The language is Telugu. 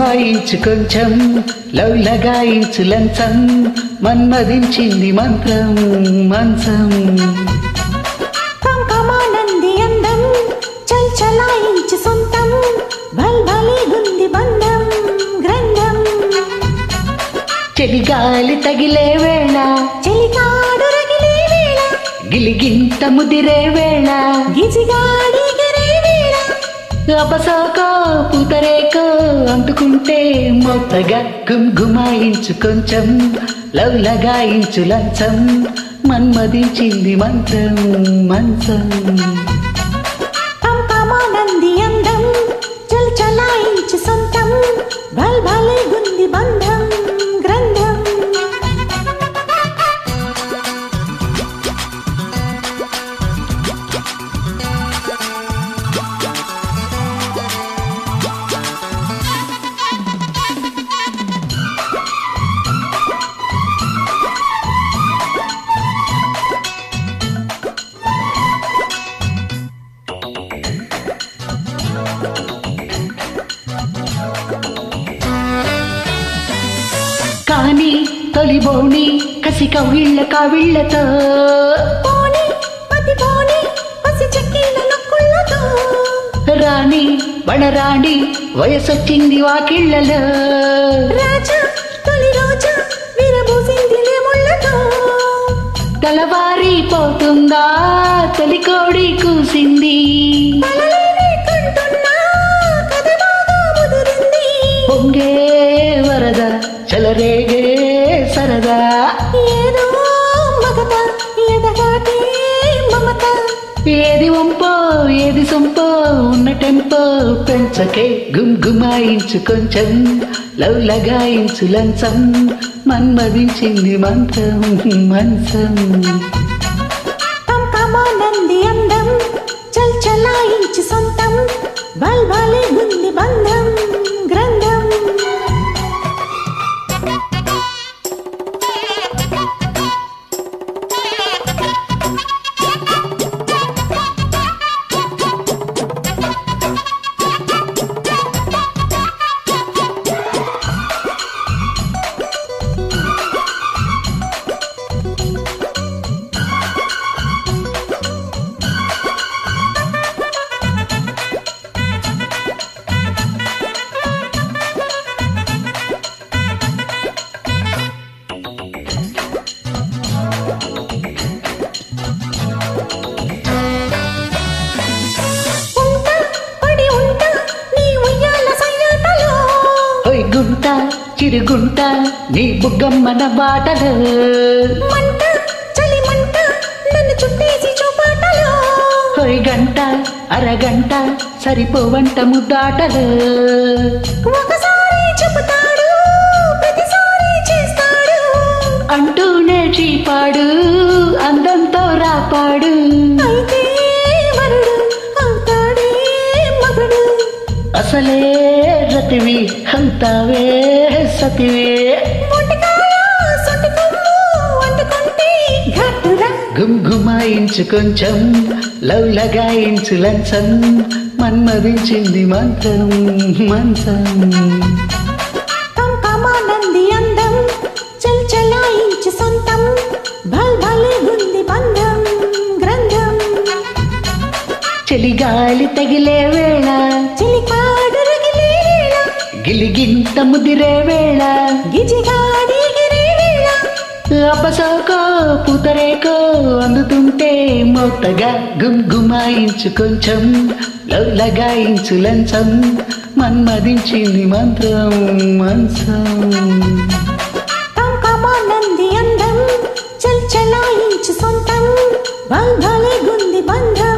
గుమ్గుమాయించు కొంచెం లవ్ లగాయించు లంచం మన్మదించింది మంత్రం మంచం కంకమానంది అందం చల్ చలాయించి సొంతం భల్ భలే గుంది బంధం గ్రంథం చెలిగాలి తగిలే వేళ చెలికాడు రగిలే వేళ గిలిగింత ముదిరే వేళ గిజిగాడి గిరే వేళ అపసాకో పూతరేకో అంటుకుంటే మొత్తగా గుమ్గుమాయించు కొంచెం లవ్ లగాయించు లంచం మన్మదించింది మంత్రం మంచం కంకమానంది అందం చల్ చలాయించి సొంతం భల్ భలే గుంది బంధం గ్రంథం కానీ తొలి బోని కసి కవిళ్ళ కవిళ్ళతో పోని పతి పోని పసి చెక్కీల నొక్కుళ్ళతో రాణి వడరాణి వయసొచ్చింది వాకిళ్ళలో రాజా తొలి రోజా విరబూసిందిలే ముళ్ళతో తెల్లవారిపోతుందా తొలి కోడి కూసింది కలలేనే కంటున్నా కథ బాగా ముదిరింది పొంగే వరద చలరేగే సరదా ఏదో మగత ఎదగాటే మమత ఏది వంపో ఏది సొంపో ఉన్న టెంపో పెంచకే గుమ్గుమాయించు కొంచెం లవ్ లగాయించు లంచం మన్మదించింది మంత్రం మంచం కంకమానంది అందం చల్ చలాయించి సొంతం బల్ బలే గుంది బంధం గ్రంథం ఉంటా పడి ఉంటా నీ ఉయ్యాల సయ్యాటలో హొయ్ గుంట చిరుగుంట నీ బుగ్గమ్మన బాటలు మంట చలి మంట నన్ను చుట్టేసి చూపాటలో హొయ్ గంట అరగంట సరిపోవంట ముద్దాటలు ఒకసారి చెబుతాడు ప్రతిసారి చేస్తాడు అంటూనే చీపాడు అందంతో రాపాడు అయితే వరుడు అవుతాడే మగుడు అసలే రతివి అంతావే సతివే మొటికాయ సొంటి కొమ్ము వండుకుంటే ఘట్టురా గుమ్గుమాయించు కొంచెం లవ్ లగాయించు లంచం మన్మదించింది మంత్రం మంచం కంకమానంది అందం చల్ చలాయించి సొంతం భల్ భలే గుంది బంధం గ్రంథం చలిగాలి తగిలే వేళ చిలికాడు రగిలే వేళ గిలిగింత ముదిరే వేళ గిజిగాడి గిరే వేళ అపసాకో పూతరేకో అందుతుంటే మొత్తగా గుమ్గుమాయించు కొంచెం లవ్ లగాయించు లంచం మన్మదించింది మంత్రం మంచం కంకమానంది అందం చల్ చలాయించి సొంతం బల్ భలే గుంది బంధం